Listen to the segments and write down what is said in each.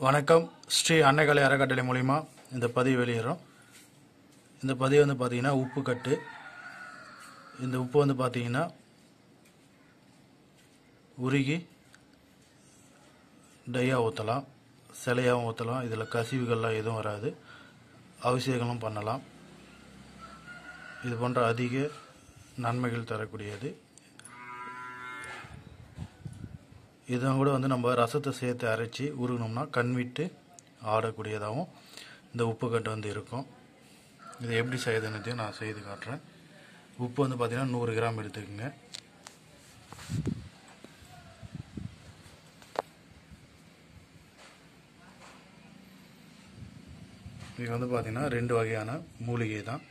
வணக்கம் ஸ்ரீ அன்னைக்கலை அறக்கட்டளை மூலிமா இந்த பதிவு வெளியிடுறோம் இந்த பதிவு வந்து பார்த்தீங்கன்னா உப்பு கட்டு இந்த உப்பு வந்து பார்த்தீங்கன்னா உருகி டையாக ஊற்றலாம் சிலையாகவும் ஊற்றலாம் இதில் கசிவுகள்லாம் எதுவும் வராது அபிஷேகங்களும் பண்ணலாம் இது போன்ற அதிக நன்மைகள் தரக்கூடியது இதை கூட வந்து நம்ம ரசத்தை சேர்த்து அரைச்சி உருகணும்னா கண் விட்டு ஆடக்கூடியதாகவும் இந்த உப்பு கட்டு வந்து இருக்கும் இதை எப்படி செய்யுதுன்னு நான் செய்து காட்டுறேன் உப்பு வந்து பார்த்திங்கன்னா நூறு கிராம் எடுத்துக்கோங்க இது வந்து பார்த்திங்கன்னா ரெண்டு வகையான மூலிகை தான்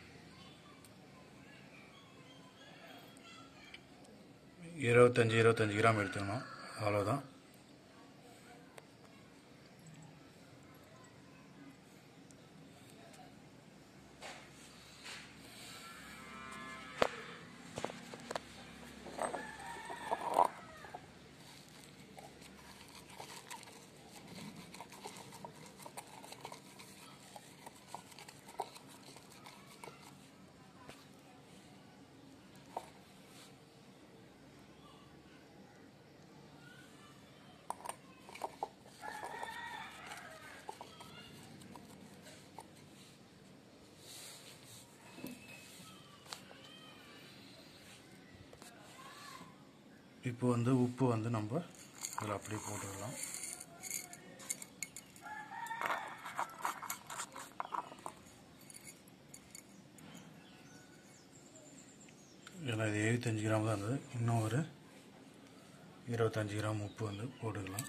இருபத்தஞ்சி இருபத்தஞ்சி கிராம் எடுத்துக்கணும் அவ்வளோதான் இப்போ வந்து உப்பு வந்து நம்ம இதில் அப்படியே போட்டுடலாம் இதில் இது எழுபத்தஞ்சி கிராம் தான் இருந்தது இன்னும் ஒரு இருபத்தஞ்சி கிராம் உப்பு வந்து போட்டுக்கலாம்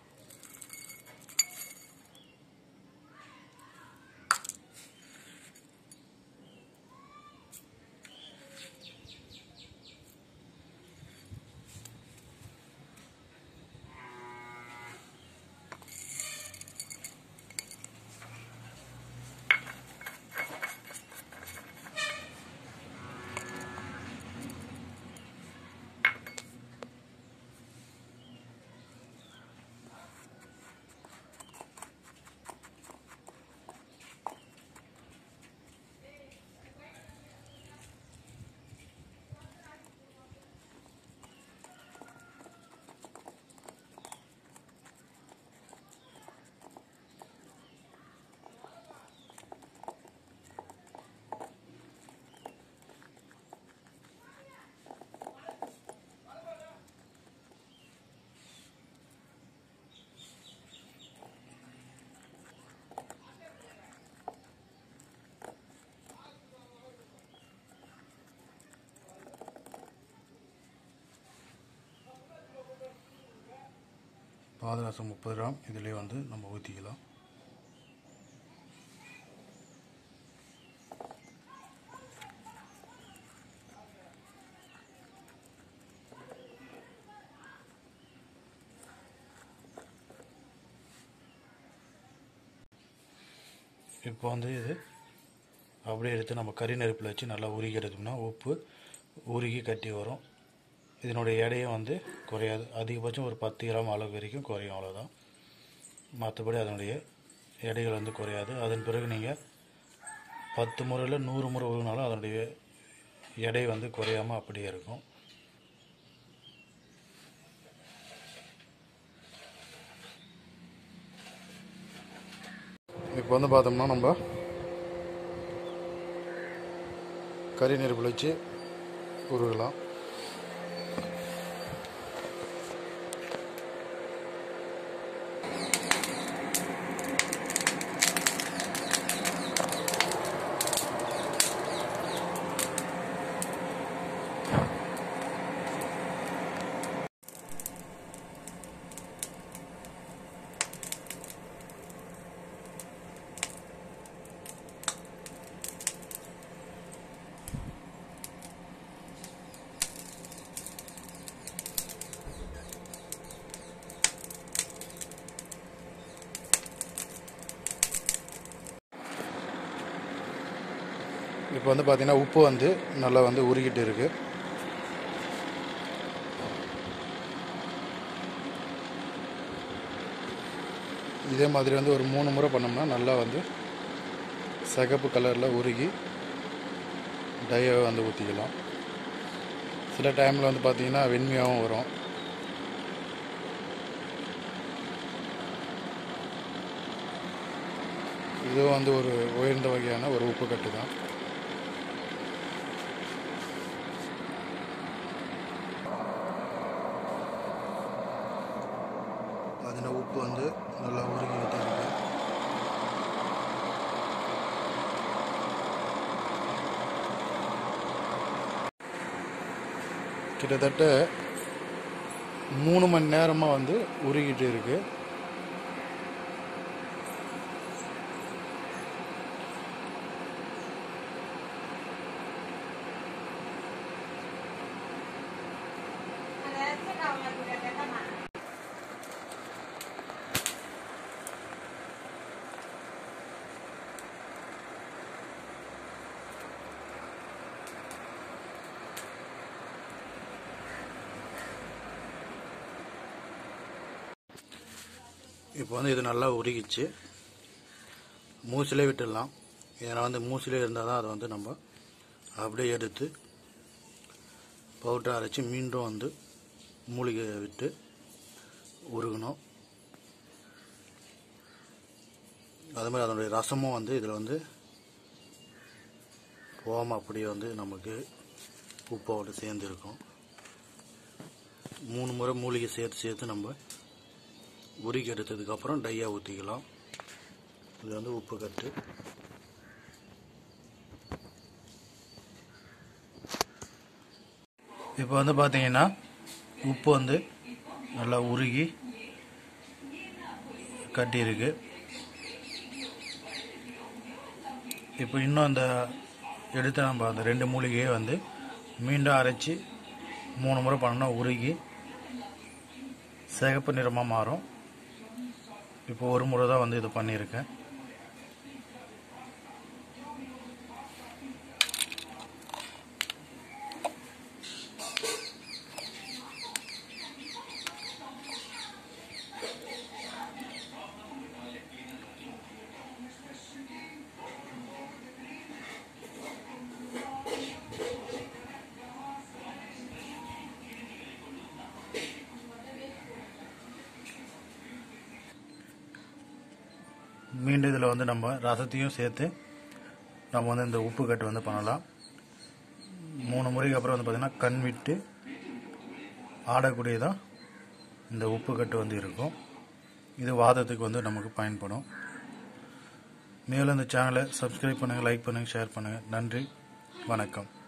பாதரசம் முப்பது கிராம் இதிலே வந்து நம்ம ஊற்றிக்கலாம் இப்போ வந்து இது அப்படியே எடுத்து நம்ம கறி நெருப்பில் வச்சு நல்லா உருகி எடுத்தோம்னா உப்பு உருகி கட்டி வரும் இதனுடைய எடையும் வந்து குறையாது அதிகபட்சம் ஒரு பத்து கிராம் அளவு வரைக்கும் குறையும் அவ்வளோதான் மற்றபடி அதனுடைய எடைகள் வந்து குறையாது அதன் பிறகு நீங்கள் பத்து முறையில் நூறு முறை உருகினாலும் அதனுடைய எடை வந்து குறையாமல் அப்படியே இருக்கும் இப்போ வந்து பார்த்தோம்னா நம்ம கறி நெருப்பில் வச்சு உருகலாம் இப்போ வந்து பார்த்தீங்கன்னா உப்பு வந்து நல்லா வந்து உருகிட்டு இருக்கு இதே மாதிரி வந்து ஒரு மூணு முறை பண்ணோம்னா நல்லா வந்து சிகப்பு கலரில் உருகி டையை வந்து ஊற்றிக்கலாம் சில டைமில் வந்து பார்த்தீங்கன்னா வெண்மையாகவும் வரும் இதுவும் வந்து ஒரு உயர்ந்த வகையான ஒரு உப்பு கட்டு தான் அதில் உப்பு வந்து நல்லா உருகி ஊற்றிருக்கு கிட்டத்தட்ட மூணு மணி நேரமாக வந்து உருகிட்டு இருக்கு இப்போ வந்து இது நல்லா உருகிச்சு மூசிலே விட்டுடலாம் ஏன்னா வந்து மூசிலே இருந்தால் தான் அதை வந்து நம்ம அப்படியே எடுத்து பவுடர் அரைச்சி மீண்டும் வந்து மூலிகை விட்டு உருகணும் அது மாதிரி அதனுடைய ரசமும் வந்து இதில் வந்து போகாமல் அப்படியே வந்து நமக்கு உப்போடு சேர்ந்து இருக்கும் மூணு முறை மூலிகை சேர்த்து சேர்த்து நம்ம உருகி எடுத்ததுக்கப்புறம் டையாக ஊற்றிக்கலாம் இது வந்து உப்பு கட்டு இப்போ வந்து பார்த்தீங்கன்னா உப்பு வந்து நல்லா உருகி கட்டியிருக்கு இப்போ இன்னும் அந்த எடுத்து நம்ம அந்த ரெண்டு மூலிகையை வந்து மீண்டும் அரைச்சி மூணு முறை பண்ணோம்னா உருகி சிகப்பு நிறமாக மாறும் இப்போ ஒரு முறை தான் வந்து இது பண்ணியிருக்கேன் மீண்டும் இதில் வந்து நம்ம ரசத்தையும் சேர்த்து நம்ம வந்து இந்த உப்பு கட்டு வந்து பண்ணலாம் மூணு முறைக்கு அப்புறம் வந்து பார்த்திங்கன்னா கண் விட்டு ஆடக்கூடியதாக இந்த உப்பு கட்டு வந்து இருக்கும் இது வாதத்துக்கு வந்து நமக்கு பயன்படும் மேலும் இந்த சேனலை சப்ஸ்கிரைப் பண்ணுங்கள் லைக் பண்ணுங்கள் ஷேர் பண்ணுங்கள் நன்றி வணக்கம்